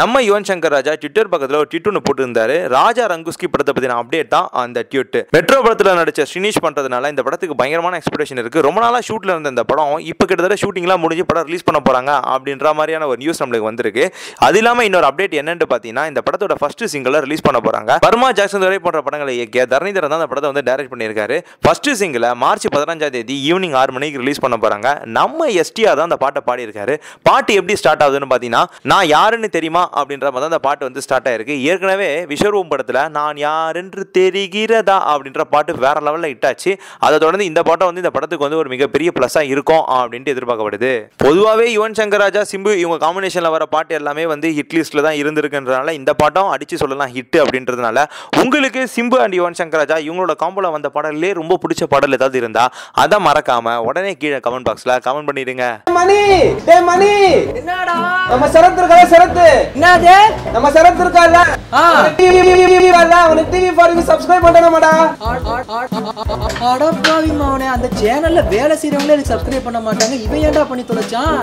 நம்ம யுவன் சங்கர் ராஜா ட்விட்டர் பக்கத்தில் ஒரு ட்வீட் ஒன்று போட்டிருந்தாரு ராஜா ரங்குஸ்கி படத்தை பற்றின அப்டேட் தான் அந்த ட்வீட் மெட்ரோ படத்தில் நடிச்ச ஸ்ரீனிஷ் பண்ணுறதுனால இந்த படத்துக்கு பயங்கரமான எக்ஸ்பெக்டேஷன் இருக்குது ரொம்ப நாளாக ஷூட்டில் இருந்த இந்த படம் இப்போ கிட்டத்தட்ட ஷூட்டிங்லாம் முடிஞ்சு படம் ரிலீஸ் பண்ண போகிறாங்க அப்படின்ற மாதிரியான ஒரு நியூஸ் நம்மளுக்கு வந்திருக்கு அது இல்லாமல் இன்னொரு அப்டேட் என்னன்னு பார்த்தீங்கன்னா இந்த படத்தோட ஃபர்ஸ்ட் சிங்கிளை ரிலீஸ் பண்ண போகிறாங்க பர்மா ஜாக்சன் துரை போன்ற படங்களை இயக்கிய தரணிதரன் தான் அந்த படத்தை வந்து டைரக்ட் பண்ணியிருக்காரு ஃபர்ஸ்ட் சிங்கிளை மார்ச் பதினஞ்சாம் தேதி ஈவினிங் ஆறு மணிக்கு ரிலீஸ் பண்ண போகிறாங்க நம்ம எஸ்டிஆர் தான் அந்த பாட்டை பாடியிருக்காரு பாட்டு எப்படி ஸ்டார்ட் ஆகுதுன்னு பார்த்தீங்கன்னா நான் யாருன்னு தெரியுமா அப்படின்ற மாதிரி தான் அந்த பாட்டு வந்து ஸ்டார்ட் ஆயிருக்கு ஏற்கனவே விஸ்வரூபம் படத்தில் நான் யாரென்று தெரிகிறதா அப்படின்ற பாட்டு வேற லெவலில் ஹிட் ஆச்சு அதை தொடர்ந்து இந்த பாட்டம் வந்து இந்த படத்துக்கு வந்து ஒரு மிகப்பெரிய ப்ளஸ்ஸாக இருக்கும் அப்படின்ட்டு எதிர்பார்க்கப்படுது பொதுவாகவே யுவன் சங்கர் ராஜா சிம்பு இவங்க காம்பினேஷனில் வர பாட்டு எல்லாமே வந்து ஹிட் லிஸ்ட்டில் தான் இருந்திருக்குன்றனால இந்த பாட்டம் அடிச்சு சொல்லலாம் ஹிட் அப்படின்றதுனால உங்களுக்கு சிம்பு அண்ட் யுவன் சங்கர் ராஜா இவங்களோட காம்போல வந்த பாடல்லே ரொம்ப பிடிச்ச பாடல் ஏதாவது இருந்தா அதை மறக்காம உடனே கீழே கமெண்ட் பாக்ஸ்ல கமெண்ட் பண்ணிடுங்க மணி டே மணி என்னடா நம்ம சரத் இருக்கல சரத் என்னது நம்ம சரத் இருக்கால ஆ. அவனுக்கு டிவி ஃபாருக்கு சப்ஸ்கிரைப் பண்ணணுமாடா அடப்பாவி மவனே அந்த சேனல்ல வேலை செய்யறவங்களே எனக்கு சப்ஸ்கிரைப் பண்ண மாட்டாங்க இவன் ஏன்டா பண்ணி தொலைச்சான்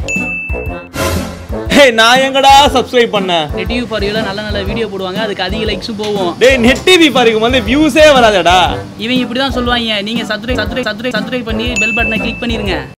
ஹே நான் எங்கடா சப்ஸ்கிரைப் பண்ணேன் நெட் டிவி ஃபார் யூல நல்ல நல்ல வீடியோ போடுவாங்க அதுக்கு அதிக லைக்ஸும் போகும் டேய் நெட் டிவி பாருங்க வந்து வியூஸே வராதடா இவங்க இப்படி தான் சொல்லுவாங்க நீங்க சப்ஸ்கிரைப் சப்ஸ்கிரைப் சப்ஸ்கிரைப் சப்ஸ்கிரைப் பண்ணி பெல் பட்டனை கிளிக் பண்ணிருங்க